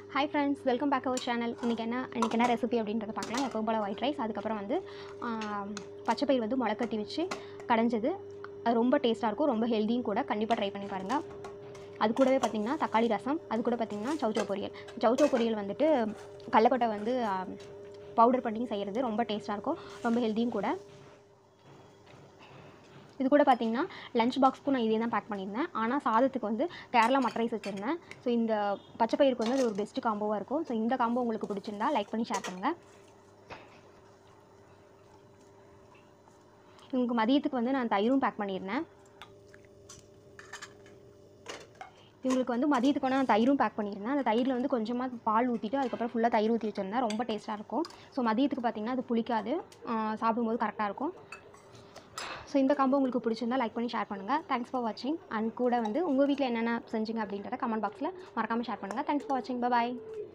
hi friends welcome back our channel இன்றைக்கி என்ன இன்றைக்கி என்ன ரெசிபி அப்படின்றத பார்க்கலாம் எப்பவும் போல் ஒயிட் ரைஸ் அதுக்கப்புறம் வந்து ஆம், பச்சைப்பயிர் வந்து முளைக்கட்டி வச்சு கடைஞ்சது அது ரொம்ப டேஸ்ட்டாக இருக்கும் ரொம்ப ஹெல்த்தியும் கூட கண்டிப்பாக ட்ரை பண்ணி பாருங்கள் அது கூடவே பார்த்திங்கன்னா தக்காளி ரசம் அது கூட பார்த்திங்கன்னா சௌச்சோ பொரியல் சௌச்சோ பொரியல் வந்துட்டு கடலக்கொட்டை வந்து பவுடர் பண்ணி செய்கிறது ரொம்ப டேஸ்ட்டாக இருக்கும் ரொம்ப ஹெல்த்தியும் கூட இது கூட பார்த்தீங்கன்னா லஞ்ச் பாக்ஸ்க்கும் நான் இதே தான் பேக் பண்ணியிருந்தேன் ஆனால் சாதத்துக்கு வந்து கேரளா மட்டை ரைஸ் வச்சுருந்தேன் ஸோ இந்த பச்சை பயிருக்கு வந்து அது ஒரு பெஸ்ட் காம்போவாக இருக்கும் ஸோ இந்த காம்போ உங்களுக்கு பிடிச்சிருந்தா லைக் பண்ணி ஷேர் பண்ணுங்கள் இவங்க மதியத்துக்கு வந்து நான் தயிரும் பேக் பண்ணியிருந்தேன் இவங்களுக்கு வந்து மதியத்துக்கு வந்து நான் தயிரும் பேக் பண்ணியிருந்தேன் அந்த தயிரில் வந்து கொஞ்சமாக பால் ஊற்றிட்டு அதுக்கப்புறம் ஃபுல்லாக தயிர் ஊற்றி வச்சுருந்தேன் ரொம்ப டேஸ்ட்டாக இருக்கும் ஸோ மதியத்துக்கு பார்த்திங்கன்னா அது புளிக்காது ஆஹ் சாப்பிடும்போது கரெக்டாக இருக்கும் ஸோ இந்த காம்போ உங்களுக்கு பிடிச்சிருந்தா லைக் பண்ணி ஷேர் பண்ணுங்கள் தேங்க்ஸ் ஃபார் வாட்சிங் அண்ட் கூட வந்து உங்கள் வீட்டில் என்னென்ன செஞ்சீங்க அப்படின்றத கமெண்ட் பாக்ஸில் மறக்காமல் ஷேர் பண்ணுங்கள் தேங்க்ஸ் ஃபார் வாட்சிங் பாய்